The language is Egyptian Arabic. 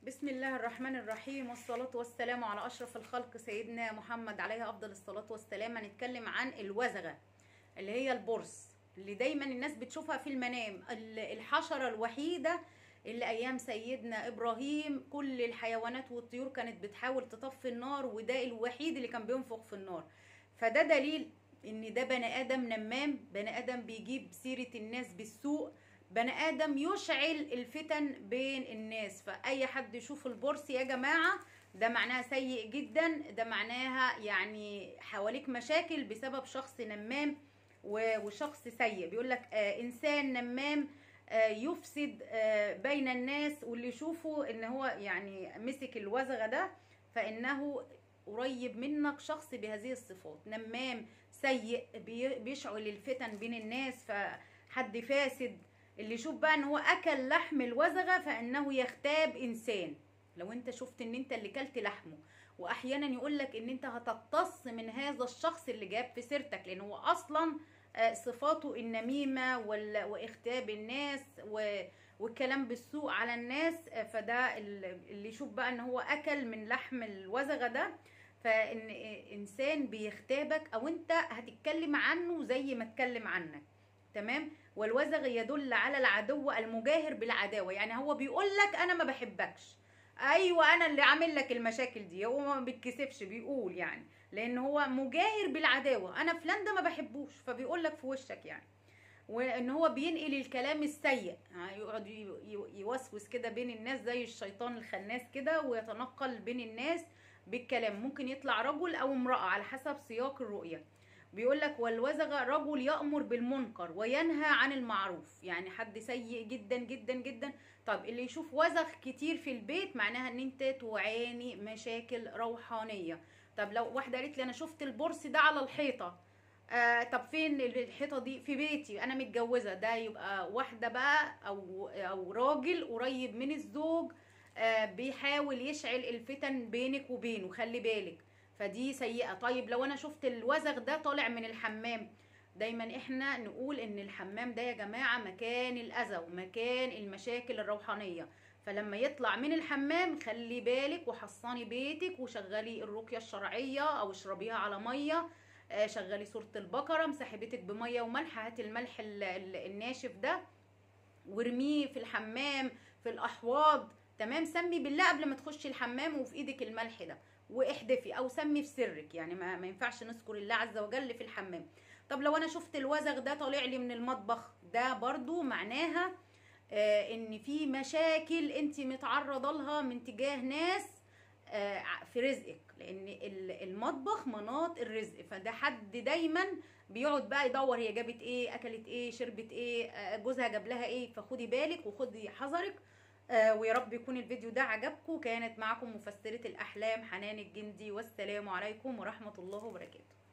بسم الله الرحمن الرحيم والصلاة والسلام على أشرف الخلق سيدنا محمد عليه أفضل الصلاة والسلام هنتكلم عن الوزغة اللي هي البرص اللي دايما الناس بتشوفها في المنام ال- الحشرة الوحيدة اللي أيام سيدنا إبراهيم كل الحيوانات والطيور كانت بتحاول تطفي النار وده الوحيد اللي كان بينفخ في النار فده دليل ان ده بني ادم نمام بني ادم بيجيب سيرة الناس بالسوء بني ادم يشعل الفتن بين الناس فاي حد يشوف البورس يا جماعه ده معناها سيء جدا ده معناها يعني حواليك مشاكل بسبب شخص نمام و- وشخص سيء بيقول لك آه انسان نمام آه يفسد آه بين الناس واللي يشوفه ان هو يعني مسك الوزغه ده فانه قريب منك شخص بهذه الصفات نمام سيء بي- بيشعل الفتن بين الناس فحد فاسد اللي يشوف بقى ان هو اكل لحم الوزغه فانه يغتاب انسان لو انت شفت ان انت اللي كلت لحمه واحيانا يقول لك ان انت هتقتص من هذا الشخص اللي جاب في سيرتك لان هو اصلا آه، صفاته النميمه وال- واغتاب الناس و- والكلام بالسوء على الناس آه، فده ال- اللي يشوف بقى ان هو اكل من لحم الوزغه ده فان انسان بيغتابك او انت هتتكلم عنه زي ما اتكلم عنك تمام والوزغ يدل على العدو المجاهر بالعداوه يعني هو بيقول لك انا ما بحبكش ايوه انا اللي عامل لك المشاكل دي هو ما بيتكسفش بيقول يعني لان هو مجاهر بالعداوه انا فلان ده ما بحبوش فبيقول لك في وشك يعني وان هو بينقل الكلام السيء يعني يقعد ي- ي- يوسوس كده بين الناس زي الشيطان الخناس كده ويتنقل بين الناس بالكلام ممكن يطلع رجل او امراه على حسب سياق الرؤيه بيقول لك والوزغ رجل يأمر بالمنكر وينهى عن المعروف يعني حد سيء جدا جدا جدا طب اللي يشوف وزغ كتير في البيت معناها ان انت تعاني مشاكل روحانية طب لو واحدة قالت لي انا شفت البرص ده على الحيطة آه طب فين الحيطة دي في بيتي انا متجوزة ده يبقى واحدة بقى او او راجل قريب من الزوج آه بيحاول يشعل الفتن بينك وبينه خلي بالك فدي سيئة طيب لو انا شفت الوزغ ده طالع من الحمام دايما احنا نقول ان الحمام ده يا جماعة مكان الاذى ومكان المشاكل الروحانية فلما يطلع من الحمام خلي بالك وحصني بيتك وشغلي الرقية الشرعية او اشربيها على مية آه، شغلي سورة البقرة امسحي بيتك بمية وملح هاتي الملح ال- ال- الناشف ده وارميه في الحمام في الاحواض تمام سمي بالله قبل ما تخشي الحمام وفي ايدك الملح ده واحدفي او سمي في سرك يعني ما, ما ينفعش نذكر الله عز وجل في الحمام طب لو انا شفت الوزغ ده طالع لي من المطبخ ده برضو معناها آه ان في مشاكل انت متعرضه لها من تجاه ناس آه في رزقك لان ال- المطبخ مناط الرزق فده حد دايما بيقعد بقى يدور هي جابت ايه اكلت ايه شربت ايه آه، جوزها جاب لها ايه فخدي بالك وخدي حذرك آه ويا رب يكون الفيديو ده عجبكم كانت معكم مفسرة الأحلام حنان الجندي والسلام عليكم ورحمة الله وبركاته